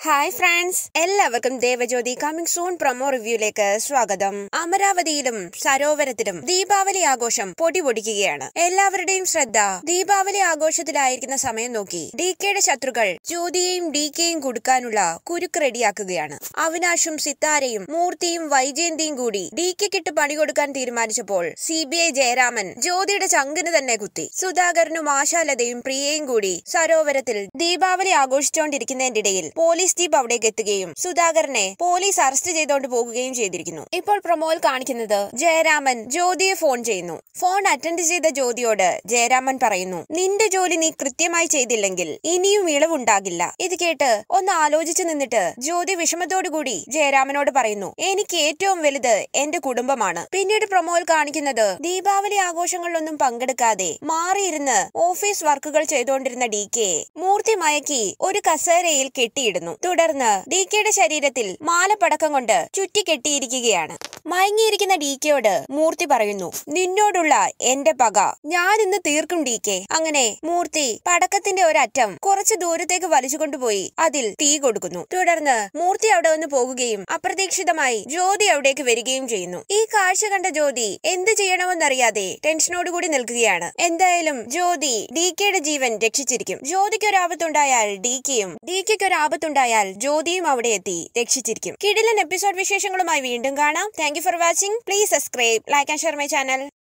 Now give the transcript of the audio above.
hi friends എല്ലാവർക്കും Devajyothi coming soon promo റിവ്യൂലേക്ക് സ്വാഗതം അമരാവതിയിലും സരോവരത്തിലും ദീപാവലി ആഘോഷം പൊടി പൊടിക്കുകയാണ് എല്ലാവരുടെയും ശ്രദ്ധ ദീപാവലി ആഘോഷത്തിലായിരിക്കുന്ന സമയം നോക്കി ഡി കെയുടെ ശത്രുക്കൾ ജ്യോതിയെയും ഡി കെയും കൊടുക്കാനുള്ള കുരുക്ക് റെഡിയാക്കുകയാണ് അവിനാഷും സിത്താരയും മൂർത്തിയും വൈജയന്തിയും കൂടി ഡി കെക്കിട്ട് പണി കൊടുക്കാൻ തീരുമാനിച്ചപ്പോൾ സി ബി ഐ ജയരാമൻ ജ്യോതിയുടെ ചങ്കിന് തന്നെ കുത്തി സുധാകരനും ആശാലതയും പ്രിയയും കൂടി സരോവരത്തിൽ ദീപാവലി ആഘോഷിച്ചുകൊണ്ടിരിക്കുന്നതിന്റെ ഇടയിൽ പോലീസ് ജീപ്പ് അവിടേക്ക് എത്തുകയും സുധാകരനെ പോലീസ് അറസ്റ്റ് ചെയ്തുകൊണ്ട് പോകുകയും ചെയ്തിരിക്കുന്നു ഇപ്പോൾ പ്രൊമോയിൽ കാണിക്കുന്നത് ജയരാമൻ ജ്യോതിയെ ഫോൺ ചെയ്യുന്നു ഫോൺ അറ്റൻഡ് ചെയ്ത ജ്യോതിയോട് ജയരാമൻ പറയുന്നു നിന്റെ ജോലി നീ കൃത്യമായി ചെയ്തില്ലെങ്കിൽ ഇനിയും ഇളവുണ്ടാകില്ല ഇത് കേട്ട് ഒന്ന് ആലോചിച്ചു നിന്നിട്ട് ജ്യോതി വിഷമത്തോടുകൂടി ജയരാമനോട് പറയുന്നു എനിക്ക് ഏറ്റവും വലുത് എന്റെ കുടുംബമാണ് പിന്നീട് പ്രൊമോയിൽ കാണിക്കുന്നത് ദീപാവലി ആഘോഷങ്ങളിലൊന്നും പങ്കെടുക്കാതെ മാറിയിരുന്ന് ഓഫീസ് വർക്കുകൾ ചെയ്തുകൊണ്ടിരുന്ന ഡി കെ മൂർത്തി മയക്കി ഒരു കസേരയിൽ കെട്ടിയിടുന്നു തുടർന്ന് ഡി കെയുടെ ശരീരത്തിൽ മാലപ്പടക്കം കൊണ്ട് ചുറ്റി കെട്ടിയിരിക്കുകയാണ് മയങ്ങിയിരിക്കുന്ന ഡി കെയോട് മൂർത്തി പറയുന്നു നിന്നോടുള്ള എന്റെ പക ഞാൻ ഇന്ന് തീർക്കും ഡി കെ അങ്ങനെ മൂർത്തി പടക്കത്തിന്റെ ഒരറ്റം കുറച്ച് ദൂരത്തേക്ക് വലിച്ചുകൊണ്ടുപോയി അതിൽ തീ കൊടുക്കുന്നു തുടർന്ന് മൂർത്തി അവിടെ വന്ന് പോകുകയും അപ്രതീക്ഷിതമായി ജ്യോതി അവിടേക്ക് വരികയും ചെയ്യുന്നു ഈ കാഴ്ച കണ്ട ജ്യോതി എന്ത് ചെയ്യണമെന്നറിയാതെ ടെൻഷനോടുകൂടി നിൽക്കുകയാണ് എന്തായാലും ജ്യോതി ഡി കെയുടെ ജീവൻ രക്ഷിച്ചിരിക്കും ജ്യോതിക്ക് ഒരു ആപത്തുണ്ടായാൽ ഡി കെയും ഡി കെക്ക് ഒരു ആപത്തുണ്ടായാൽ ജ്യോതിയും അവിടെ എത്തി രക്ഷിച്ചിരിക്കും കിടിലൻ എപ്പിസോഡ് വിശേഷങ്ങളുമായി വീണ്ടും കാണാം thank you for watching please subscribe like and share my channel